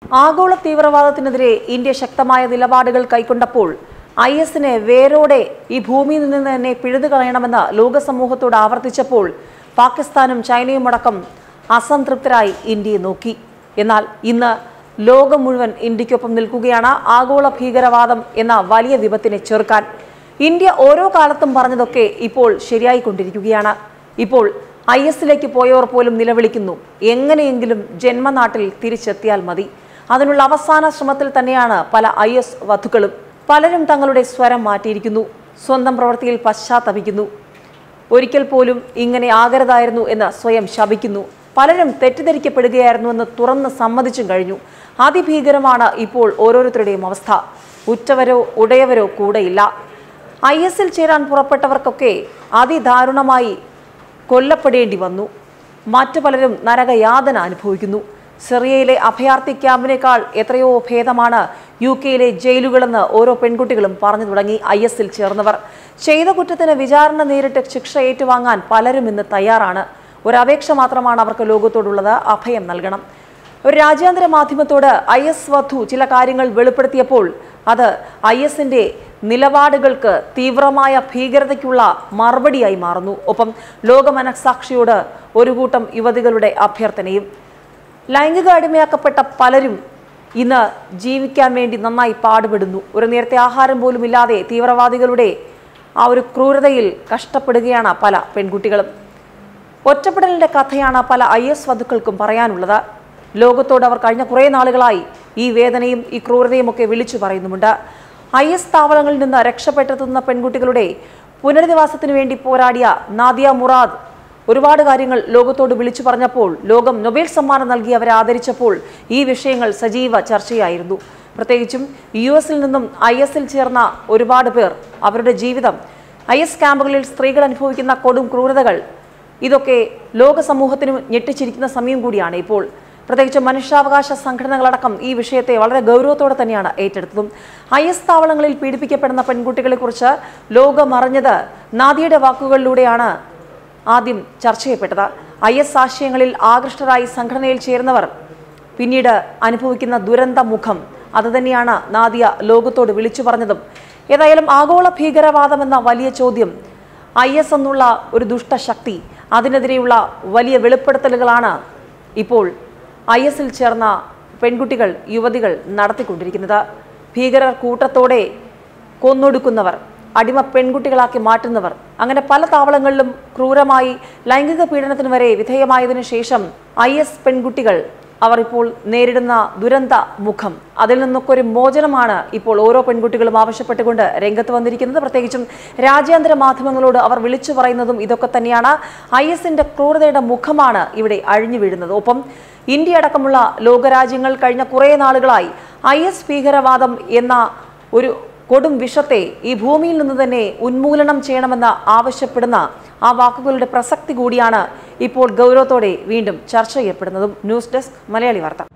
ആഗോള തീവ്രവാദത്തിനെതിരെ ഇന്ത്യ ശക്തമായ നിലപാടുകൾ കൈക്കൊണ്ടപ്പോൾ ഐ എസിനെ വേരോടെ ഈ ഭൂമിയിൽ നിന്ന് തന്നെ പിഴുതു കളയണമെന്ന് ലോകസമൂഹത്തോട് ആവർത്തിച്ചപ്പോൾ പാകിസ്ഥാനും ചൈനയും അടക്കം അസംതൃപ്തരായി ഇന്ത്യയെ നോക്കി എന്നാൽ ഇന്ന് ലോകം മുഴുവൻ ഇന്ത്യക്കൊപ്പം നിൽക്കുകയാണ് ആഗോള ഭീകരവാദം എന്ന വലിയ വിപത്തിനെ ചെറുക്കാൻ ഇന്ത്യ ഓരോ കാലത്തും പറഞ്ഞതൊക്കെ ഇപ്പോൾ ശരിയായിക്കൊണ്ടിരിക്കുകയാണ് ഇപ്പോൾ ഐ എസിലേക്ക് പോയവർ പോലും നിലവിളിക്കുന്നു എങ്ങനെയെങ്കിലും ജന്മനാട്ടിൽ തിരിച്ചെത്തിയാൽ മതി അതിനുള്ള അവസാന ശ്രമത്തിൽ തന്നെയാണ് പല ഐ എസ് വധുക്കളും പലരും തങ്ങളുടെ സ്വരം മാറ്റിയിരിക്കുന്നു സ്വന്തം പ്രവൃത്തിയിൽ പശ്ചാത്തപിക്കുന്നു ഒരിക്കൽ പോലും ഇങ്ങനെ ആകരുതായിരുന്നു എന്ന് സ്വയം ശപിക്കുന്നു പലരും തെറ്റിദ്ധരിക്കപ്പെടുകയായിരുന്നു എന്ന് തുറന്ന് സമ്മതിച്ചും കഴിഞ്ഞു അതിഭീകരമാണ് ഇപ്പോൾ ഓരോരുത്തരുടെയും അവസ്ഥ ഉറ്റവരോ ഉടയവരോ കൂടെയില്ല ഐ എസിൽ ചേരാൻ പുറപ്പെട്ടവർക്കൊക്കെ അതിദാരുണമായി കൊല്ലപ്പെടേണ്ടി വന്നു മറ്റു പലരും നരകയാതന അനുഭവിക്കുന്നു സിറിയയിലെ അഭയാർത്ഥി ക്യാമ്പിനേക്കാൾ എത്രയോ ഭേദമാണ് യു കെയിലെ ജയിലുകളെന്ന് ഓരോ പെൺകുട്ടികളും പറഞ്ഞു തുടങ്ങി ഐ എസിൽ ചേർന്നവർ ചെയ്ത കുറ്റത്തിന് വിചാരണ നേരിട്ട് ശിക്ഷ ഏറ്റുവാങ്ങാൻ പലരും ഇന്ന് തയ്യാറാണ് ഒരു അപേക്ഷ മാത്രമാണ് അവർക്ക് ലോകത്തോടുള്ളത് അഭയം നൽകണം ഒരു രാജ്യാന്തര മാധ്യമത്തോട് ഐ എസ് വധു ചില കാര്യങ്ങൾ വെളിപ്പെടുത്തിയപ്പോൾ അത് ഐ എസിന്റെ നിലപാടുകൾക്ക് തീവ്രമായ ഭീകരതയ്ക്കുള്ള മറുപടിയായി മാറുന്നു ഒപ്പം ലോക മനസാക്ഷിയോട് ഒരു കൂട്ടം യുവതികളുടെ അഭ്യർത്ഥനയും ലൈംഗിക അടിമയാക്കപ്പെട്ട പലരും ഇന്ന് ജീവിക്കാൻ വേണ്ടി നന്നായി പാടുപെടുന്നു ഒരു നേരത്തെ ആഹാരം പോലും ഇല്ലാതെ തീവ്രവാദികളുടെ ആ ഒരു ക്രൂരതയിൽ കഷ്ടപ്പെടുകയാണ് പല പെൺകുട്ടികളും ഒറ്റപ്പെടലിന്റെ കഥയാണ് പല ഐ എസ് വധുക്കൾക്കും പറയാനുള്ളത് ലോകത്തോട് അവർ കഴിഞ്ഞ കുറേ നാളുകളായി ഈ വേദനയും ഈ ക്രൂരതയും ഒക്കെ വിളിച്ചു പറയുന്നുമുണ്ട് ഐ എസ് താവളങ്ങളിൽ നിന്ന് രക്ഷപ്പെട്ടെത്തുന്ന പെൺകുട്ടികളുടെ പുനരധിവാസത്തിനു വേണ്ടി പോരാടിയ നാദിയ മുറാദ് ഒരുപാട് കാര്യങ്ങൾ ലോകത്തോട് വിളിച്ചു പറഞ്ഞപ്പോൾ ലോകം നൊബേൽ സമ്മാനം നൽകി അവരെ ആദരിച്ചപ്പോൾ ഈ വിഷയങ്ങൾ സജീവ ചർച്ചയായിരുന്നു പ്രത്യേകിച്ചും യു എസിൽ നിന്നും ഐ എസിൽ ചേർന്ന ഒരുപാട് പേർ അവരുടെ ജീവിതം ഐ എസ് ക്യാമ്പുകളിൽ സ്ത്രീകൾ അനുഭവിക്കുന്ന കൊടും ക്രൂരതകൾ ഇതൊക്കെ ലോക സമൂഹത്തിന് ഞെട്ടിച്ചിരിക്കുന്ന സമയം കൂടിയാണ് ഇപ്പോൾ പ്രത്യേകിച്ച് മനുഷ്യാവകാശ സംഘടനകളടക്കം ഈ വിഷയത്തെ വളരെ ഗൗരവത്തോടെ തന്നെയാണ് ഏറ്റെടുത്തതും ഐ എസ് താവളങ്ങളിൽ പീഡിപ്പിക്കപ്പെടുന്ന പെൺകുട്ടികളെക്കുറിച്ച് ലോകം അറിഞ്ഞത് നാദിയുടെ വാക്കുകളിലൂടെയാണ് ആദ്യം ചർച്ച ചെയ്യപ്പെട്ടത് ഐ എസ് ആശയങ്ങളിൽ ആകൃഷ്ടരായി സംഘടനയിൽ ചേർന്നവർ പിന്നീട് അനുഭവിക്കുന്ന ദുരന്ത മുഖം അതുതന്നെയാണ് നാദിയ ലോകത്തോട് വിളിച്ചു പറഞ്ഞതും ഏതായാലും ആഗോള ഭീകരവാദം എന്ന വലിയ ചോദ്യം ഐ എസ് എന്നുള്ള ഒരു ദുഷ്ടശക്തി അതിനെതിരെയുള്ള വലിയ വെളിപ്പെടുത്തലുകളാണ് ഇപ്പോൾ ഐ എസിൽ ചേർന്ന പെൺകുട്ടികൾ യുവതികൾ നടത്തിക്കൊണ്ടിരിക്കുന്നത് ഭീകരർ കൂട്ടത്തോടെ കൊന്നൊടുക്കുന്നവർ അടിമ പെൺകുട്ടികളാക്കി മാറ്റുന്നവർ അങ്ങനെ പല താവളങ്ങളിലും ക്രൂരമായി ലൈംഗിക പീഡനത്തിന് വരെ വിധേയമായതിനു ശേഷം ഐ എസ് പെൺകുട്ടികൾ അവർ ഇപ്പോൾ നേരിടുന്ന ദുരന്ത മുഖം അതിൽ നിന്നൊക്കെ ഒരു മോചനമാണ് ഇപ്പോൾ ഓരോ പെൺകുട്ടികളും ആവശ്യപ്പെട്ടുകൊണ്ട് രംഗത്ത് വന്നിരിക്കുന്നത് പ്രത്യേകിച്ചും രാജ്യാന്തര മാധ്യമങ്ങളോട് അവർ വിളിച്ചു പറയുന്നതും ഇതൊക്കെ തന്നെയാണ് ഐ എസിന്റെ ക്രൂരതയുടെ മുഖമാണ് ഇവിടെ അഴിഞ്ഞു വീഴുന്നത് ഒപ്പം ഇന്ത്യ അടക്കമുള്ള ലോകരാജ്യങ്ങൾ കഴിഞ്ഞ കുറേ നാളുകളായി ഐ എസ് ഭീകരവാദം എന്ന ഒരു കൊടും വിഷത്തെ ഈ ഭൂമിയിൽ നിന്ന് തന്നെ ഉന്മൂലനം ചെയ്യണമെന്ന് ആവശ്യപ്പെടുന്ന ആ വാക്കുകളുടെ പ്രസക്തി കൂടിയാണ് ഇപ്പോൾ ഗൗരവത്തോടെ വീണ്ടും ചർച്ച ചെയ്യപ്പെടുന്നതും ന്യൂസ് ഡെസ്ക് മലയാളി വാർത്ത